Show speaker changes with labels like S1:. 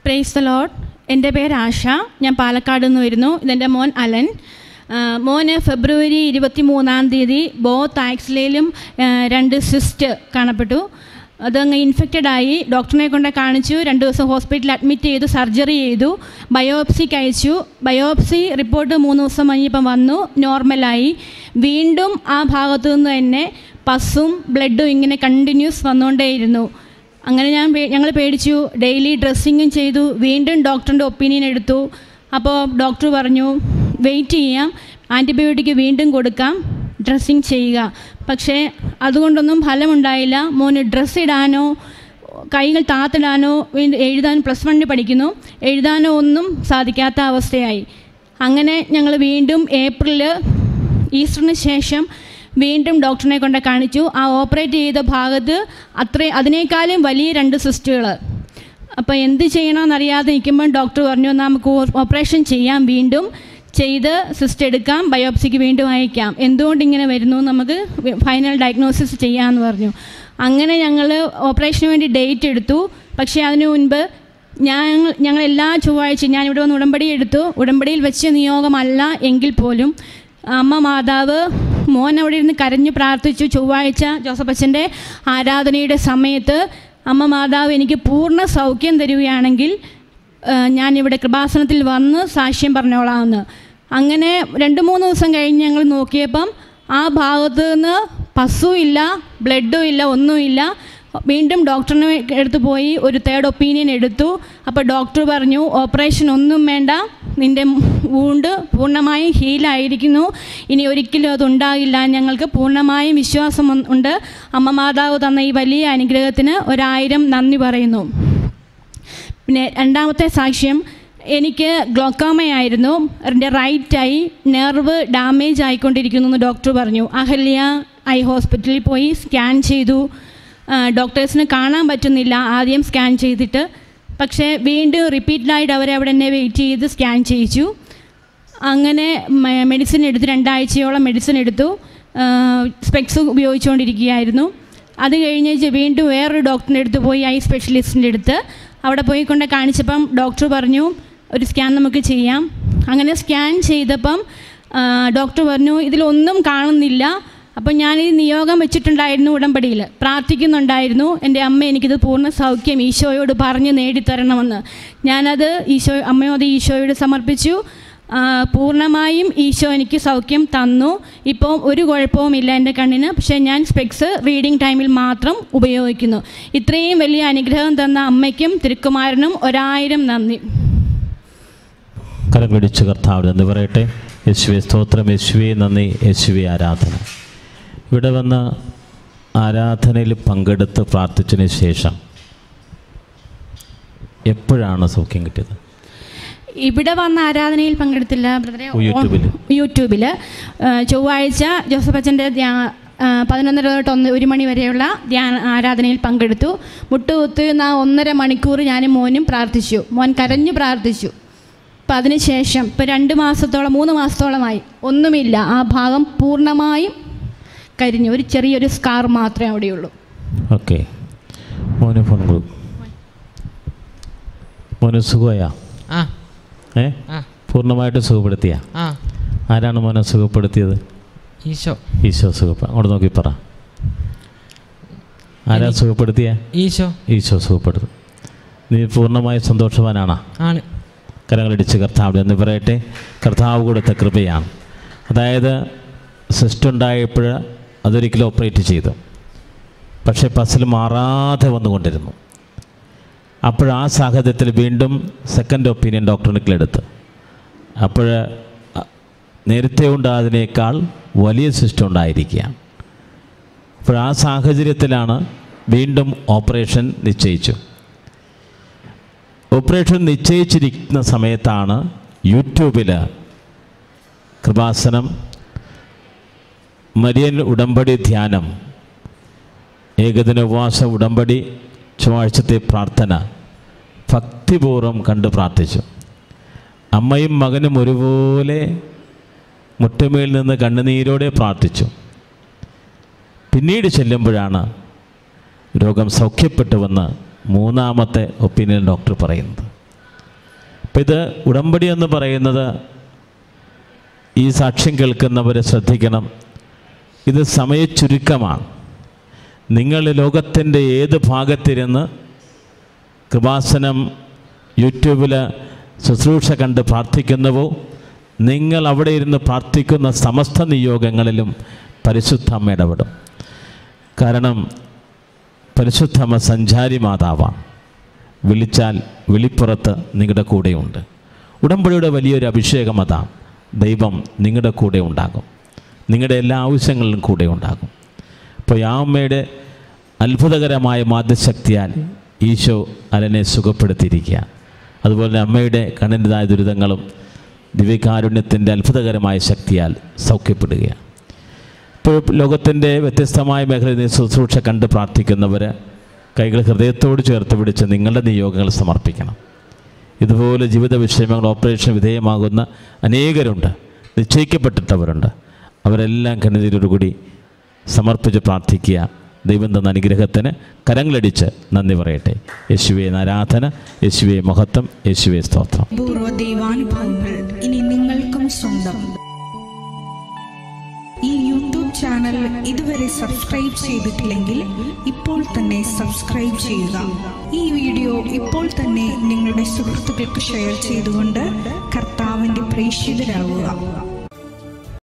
S1: Praise the load എൻ്റെ പേര് ആശ ഞാൻ പാലക്കാട് നിന്ന് വരുന്നു ഇതെൻ്റെ മോൻ അലൻ ആ, മോന് ഫെബ്രുവരി ഇരുപത്തി മൂന്നാം തീയതി ബോത്ത് ആക്സിലയിലും ആ, രണ്ട് സിസ്റ്റ് കാണപ്പെട്ടു അതങ്ങ് ഇൻഫെക്റ്റഡ് ആയി ഡോക്ടറിനെ കൊണ്ട് കാണിച്ചു രണ്ട് ദിവസം ഹോസ്പിറ്റലിൽ അഡ്മിറ്റ് ചെയ്തു സർജറി ചെയ്തു ബയോപ്സിക്ക് അയച്ചു ബയോപ്സി റിപ്പോർട്ട് മൂന്ന് ദിവസം കഴിഞ്ഞപ്പം വന്നു നോർമലായി വീണ്ടും ആ ഭാഗത്തു നിന്ന് തന്നെ പസ്സും ബ്ലഡും ഇങ്ങനെ കണ്ടിന്യൂസ് വന്നുകൊണ്ടേയിരുന്നു അങ്ങനെ ഞാൻ ഞങ്ങൾ പേടിച്ചു ഡെയിലി ഡ്രസ്സിങ്ങും ചെയ്തു വീണ്ടും ഡോക്ടറിൻ്റെ ഒപ്പീനിയൻ എടുത്തു അപ്പോൾ ഡോക്ടർ പറഞ്ഞു വെയിറ്റ് ചെയ്യാം ആൻറ്റിബയോട്ടിക് വീണ്ടും കൊടുക്കാം ഡ്രസ്സിങ് ചെയ്യുക പക്ഷേ അതുകൊണ്ടൊന്നും ഫലമുണ്ടായില്ല മോന് ഡ്രസ്സ് ഇടാനോ കൈകൾ താത്തിടാനോ വീണ്ടും എഴുതാൻ പ്ലസ് വണ്ണിൽ പഠിക്കുന്നു എഴുതാനോ ഒന്നും സാധിക്കാത്ത അവസ്ഥയായി അങ്ങനെ ഞങ്ങൾ വീണ്ടും ഏപ്രിൽ ഈസ്റ്ററിന് ശേഷം വീണ്ടും ഡോക്ടറിനെ കൊണ്ട് കാണിച്ചു ആ ഓപ്പറേറ്റ് ചെയ്ത ഭാഗത്ത് അത്രേ അതിനേക്കാളും വലിയ രണ്ട് സിസ്റ്റുകൾ അപ്പോൾ എന്ത് ചെയ്യണമെന്നറിയാതെ നിൽക്കുമ്പോൾ ഡോക്ടർ പറഞ്ഞു നമുക്ക് ഓപ്പറേഷൻ ചെയ്യാം വീണ്ടും ചെയ്ത് സിസ്റ്റ് എടുക്കാം ബയോപ്സിക്ക് വീണ്ടും അയക്കാം എന്തുകൊണ്ട് ഇങ്ങനെ വരുന്നു നമുക്ക് ഫൈനൽ ഡയഗ്നോസിസ് ചെയ്യാമെന്ന് പറഞ്ഞു അങ്ങനെ ഞങ്ങൾ ഓപ്പറേഷന് വേണ്ടി ഡേറ്റ് എടുത്തു പക്ഷേ അതിനു മുൻപ് ഞാൻ ഞങ്ങൾ എല്ലാ ചൊവ്വാഴ്ചയും ഞാനിവിടെ വന്ന് ഉടമ്പടി എടുത്തു ഉടമ്പടിയിൽ വെച്ച നിയോഗമല്ല എങ്കിൽ പോലും അമ്മ മാതാവ് മോൻ അവിടെ ഇരുന്ന് കരഞ്ഞു പ്രാർത്ഥിച്ചു ചൊവ്വാഴ്ച ജോസഫ് അച്ഛൻ്റെ ആരാധനയുടെ സമയത്ത് അമ്മ മാതാവ് എനിക്ക് പൂർണ്ണ സൗഖ്യം തരികയാണെങ്കിൽ ആ, ഞാനിവിടെ കൃപാസനത്തിൽ വന്ന് സാക്ഷ്യം പറഞ്ഞോളാമെന്ന് അങ്ങനെ രണ്ട് മൂന്ന് ദിവസം കഴിഞ്ഞ് ഞങ്ങൾ നോക്കിയപ്പം ആ ഭാഗത്ത് നിന്ന് പസ്സും ഇല്ല ബ്ലഡും ഇല്ല ഒന്നുമില്ല വീണ്ടും ഡോക്ടറിനെ അടുത്ത് പോയി ഒരു തേർഡ് ഒപ്പീനിയൻ എടുത്തു അപ്പോൾ ഡോക്ടർ പറഞ്ഞു ഓപ്പറേഷൻ ഒന്നും വേണ്ട നിൻ്റെ വൂണ്ട് പൂർണ്ണമായും ഹീലായിരിക്കുന്നു ഇനി ഒരിക്കലും അതുണ്ടാകില്ല ഞങ്ങൾക്ക് പൂർണ്ണമായും വിശ്വാസം ഉ- ഉണ്ട് അമ്മ മാതാവ് തന്ന ഈ വലിയ അനുഗ്രഹത്തിന് ഒരായിരം നന്ദി പറയുന്നു പിന്നെ രണ്ടാമത്തെ സാക്ഷ്യം എനിക്ക് ഗ്ലോക്കോമയായിരുന്നു എൻ്റെ റൈറ്റ് ഐ നെർവ് ഡാമേജ് ആയിക്കൊണ്ടിരിക്കുന്നു എന്ന് ഡോക്ടർ പറഞ്ഞു അഹല്യ ഐ ഹോസ്പിറ്റലിൽ പോയി സ്കാൻ ചെയ്തു ആ, ഡോക്ടേഴ്സിന് കാണാൻ പറ്റുന്നില്ല ആദ്യം സ്കാൻ ചെയ്തിട്ട് പക്ഷേ വീണ്ടും റിപ്പീറ്റഡായിട്ട് അവരെ അവിടെ തന്നെ വെയിറ്റ് ചെയ്ത് സ്കാൻ ചെയ്യിച്ചു അങ്ങനെ മ- മെഡിസിൻ എടുത്ത് രണ്ടാഴ്ചയോളം മെഡിസിൻ എടുത്തു സ്പെക്സ് ഉപയോഗിച്ചുകൊണ്ടിരിക്കുകയായിരുന്നു അത് കഴിഞ്ഞ് ചെ- വീണ്ടും വേറൊരു ഡോക്ടറിൻ്റെ അടുത്ത് പോയി ഐ സ്പെഷ്യലിസ്റ്റിൻ്റെ അടുത്ത് അവിടെ പോയി കൊണ്ട് കാണിച്ചപ്പം ഡോക്ടർ പറഞ്ഞു ഒരു സ്കാൻ നമുക്ക് ചെയ്യാം അങ്ങനെ സ്കാൻ ചെയ്തപ്പം ആ, ഡോക്ടർ പറഞ്ഞു ഇതിലൊന്നും കാണുന്നില്ല അപ്പം ഞാൻ ഈ നിയോഗം വെച്ചിട്ടുണ്ടായിരുന്നു ഉടമ്പടിയിൽ പ്രാർത്ഥിക്കുന്നുണ്ടായിരുന്നു എൻ്റെ അമ്മ എനിക്കിത് പൂർണ്ണ സൗഖ്യം ഈശോയോട് പറഞ്ഞ് നേടിത്തരണമെന്ന് ഞാനത് ഈശോ അമ്മയോട് ഈശോയോട് സമർപ്പിച്ചു ആ, പൂർണ്ണമായും ഈശോ എനിക്ക് സൗഖ്യം തന്നു ഇപ്പോൾ ഒരു കുഴപ്പവുമില്ല എൻ്റെ കണ്ണിന് പക്ഷേ ഞാൻ സ്പെക്സ് റീഡിംഗ് ടൈമിൽ മാത്രം ഉപയോഗിക്കുന്നു ഇത്രയും വലിയ അനുഗ്രഹം തന്ന അമ്മയ്ക്കും തിരുക്കുമാരനും ഒരായിരം നന്ദി
S2: കരം പിടിച്ച് കർത്താവ് എന്ന് പറയട്ടെ യേശുവെ സ്തോത്രം യേശുവെ നന്ദി യേശുവെ ആരാധന ഇവിടെ വന്ന് ആരാധനയിൽ പങ്കെടുത്ത് പ്രാർത്ഥിച്ചതിന് ശേഷം എപ്പോഴാണ് സൗഖ്യം കിട്ടിയത്
S1: ഇവിടെ വന്ന ആരാധനയിൽ പങ്കെടുത്തില്ല ബ്രദറെ
S2: ഓ, യൂട്യൂബിൽ.
S1: യൂട്യൂബിൽ ആ, ചൊവ്വാഴ്ച ജോസഫ് അച്ഛൻ്റെ ധ്യാ ആ, പതിനൊന്നര തൊട്ട് ഒന്ന് ഒരു മണി വരെയുള്ള ധ്യാന ആരാധനയിൽ പങ്കെടുത്തു മുട്ടുകുത്തുന്ന ആ ഒന്നര മണിക്കൂർ ഞാനും മോനും പ്രാർത്ഥിച്ചു മോൻ കരഞ്ഞു പ്രാർത്ഥിച്ചു അപ്പം അതിനുശേഷം ഇപ്പോൾ രണ്ട് മാസത്തോളം മൂന്ന് മാസത്തോളമായി ഒന്നുമില്ല ആ ഭാഗം പൂർണ്ണമായും കരിഞ്ഞു ഒരു ചെറിയൊരു സ്കാർ മാത്രമേ അവിടെയുള്ളൂ
S2: ഓക്കെ മോന് ഫോൺ കൊടുക്കും മോന് സുഖമായാ
S3: ആ
S2: ഏ
S3: ആ
S2: പൂർണ്ണമായിട്ട് സുഖപ്പെടുത്തിയ
S3: ആ
S2: ആരാണ് മോനെ സുഖപ്പെടുത്തിയത്
S3: ഈശോ
S2: ഈശോ സുഖപ്പ അവിടെ നോക്കി പറ ആരാ
S3: എനിക്ക്
S2: സുഖപ്പെടുത്തിയ
S3: ഈശോ
S2: ഈശോ സുഖപ്പെടുത്തും നീ പൂർണ്ണമായി സന്തോഷവാനാണ്
S3: ആണ്
S2: കരങ്ങളടിച്ച് കർത്താവ് എന്ന് പറയട്ടെ കർത്താവ് കൊടുത്ത കൃപയാണ് അതായത് സിസ്റ്റ് ഉണ്ടായപ്പോൾ അതൊരിക്കലും ഓപ്പറേറ്റ് ചെയ്തു പക്ഷേ പസിൽ മാറാതെ വന്നുകൊണ്ടിരുന്നു അപ്പോൾ ആ സാഹചര്യത്തിൽ വീണ്ടും സെക്കൻഡ് ഒപ്പീനിയൻ ഡോക്ടറിനെടുത്ത് അപ്പോൾ അ- നേരത്തെ ഉണ്ടായതിനേക്കാൾ വലിയ സിസ്റ്റം ഉണ്ടായിരിക്കുകയാണ് അപ്പോൾ ആ സാഹചര്യത്തിലാണ് വീണ്ടും ഓപ്പറേഷൻ നിശ്ചയിച്ചു ഓപ്പറേഷൻ നിശ്ചയിച്ചിരിക്കുന്ന സമയത്താണ് യൂട്യൂബിൽ കൃപാസനം മരിയൻ ഉടമ്പടി ധ്യാനം ഏകദിന ഉപവാസ ഉടമ്പടി ചൊവ്വാഴ്ചത്തെ പ്രാർത്ഥന ഭക്തിപൂർവ്വം കണ്ട് പ്രാർത്ഥിച്ചു അമ്മയും മകനും ഒരുപോലെ മുട്ടുമേൽ നിന്ന് കണ്ണുനീരോടെ പ്രാർത്ഥിച്ചു പിന്നീട് ചെല്ലുമ്പോഴാണ് രോഗം സൗഖ്യപ്പെട്ടുവെന്ന് മൂന്നാമത്തെ ഒപ്പീനിയൻ ഡോക്ടർ പറയുന്നത് അപ്പം ഇത് ഉടമ്പടി എന്ന് പറയുന്നത് ഈ സാക്ഷ്യം കേൾക്കുന്നവർ ശ്രദ്ധിക്കണം ഇത് സമയച്ചുരുക്കമാണ് നിങ്ങൾ ലോകത്തിൻ്റെ ഏത് ഭാഗത്തിരുന്ന് കൃപാസനം യൂട്യൂബിൽ ശുശ്രൂഷ കണ്ട് പ്രാർത്ഥിക്കുന്നുവോ നിങ്ങൾ അവിടെ ഇരുന്ന് പ്രാർത്ഥിക്കുന്ന സമസ്ത നിയോഗങ്ങളിലും പരിശുദ്ധമ്മ ഇടപെടും കാരണം പരിശുദ്ധമ്മ സഞ്ചാരി മാതാവാണ് വിളിച്ചാൽ വിളിപ്പുറത്ത് നിങ്ങളുടെ കൂടെയുണ്ട് ഉടമ്പടിയുടെ വലിയൊരു അഭിഷേകം അതാണ് ദൈവം നിങ്ങളുടെ കൂടെ ഉണ്ടാകും നിങ്ങളുടെ എല്ലാ ആവശ്യങ്ങളിലും കൂടെ ഉണ്ടാകും അപ്പോൾ ആ അമ്മയുടെ അത്ഭുതകരമായ മാധ്യശക്തിയാൽ ഈശോ അലനെ സുഖപ്പെടുത്തിയിരിക്കുക അതുപോലെ അമ്മയുടെ കണ്ണിൻ്റെതായ ദുരിതങ്ങളും ദിവ്യകാരുണ്യത്തിൻ്റെ അത്ഭുതകരമായ ശക്തിയാൽ സൗഖ്യപ്പെടുകയാണ് ഇപ്പോൾ ലോകത്തിൻ്റെ വ്യത്യസ്തമായ മേഖലയിൽ നിന്ന് ശുശ്രൂഷ കണ്ട് പ്രാർത്ഥിക്കുന്നവർ കൈകൾ ഹൃദയത്തോട് ചേർത്ത് പിടിച്ച് നിങ്ങളുടെ നിയോഗങ്ങൾ സമർപ്പിക്കണം ഇതുപോലെ ജീവിത വിഷയങ്ങൾ ഓപ്പറേഷൻ വിധേയമാകുന്ന അനേകരുണ്ട് നിശ്ചയിക്കപ്പെട്ടിട്ടവരുണ്ട് അവരെല്ലാം കണ്ണുനീരോടുകൂടി സമർപ്പിച്ച് പ്രാർത്ഥിക്കുക ദൈവം തന്ന അനുഗ്രഹത്തിന് കരങ്ങളടിച്ച് നന്ദി പറയട്ടെ യേശുവെ ആരാധന യേശുവെ മഹത്വം യേശുവെ സ്തോത്രം
S3: പൂർവ്വ ദൈവാനുഭവങ്ങൾ ഇനി നിങ്ങൾക്കും സ്വന്തം ഈ യൂട്യൂബ് ചാനൽ ഇതുവരെ സബ്സ്ക്രൈബ് ചെയ്തിട്ടില്ലെങ്കിൽ ഇപ്പോൾ തന്നെ സബ്സ്ക്രൈബ് ചെയ്യുക ഈ വീഡിയോ ഇപ്പോൾ തന്നെ നിങ്ങളുടെ സുഹൃത്തുക്കൾക്ക് ഷെയർ ചെയ്തുകൊണ്ട് കർത്താവിൻ്റെ പ്രേക്ഷിതരാകുക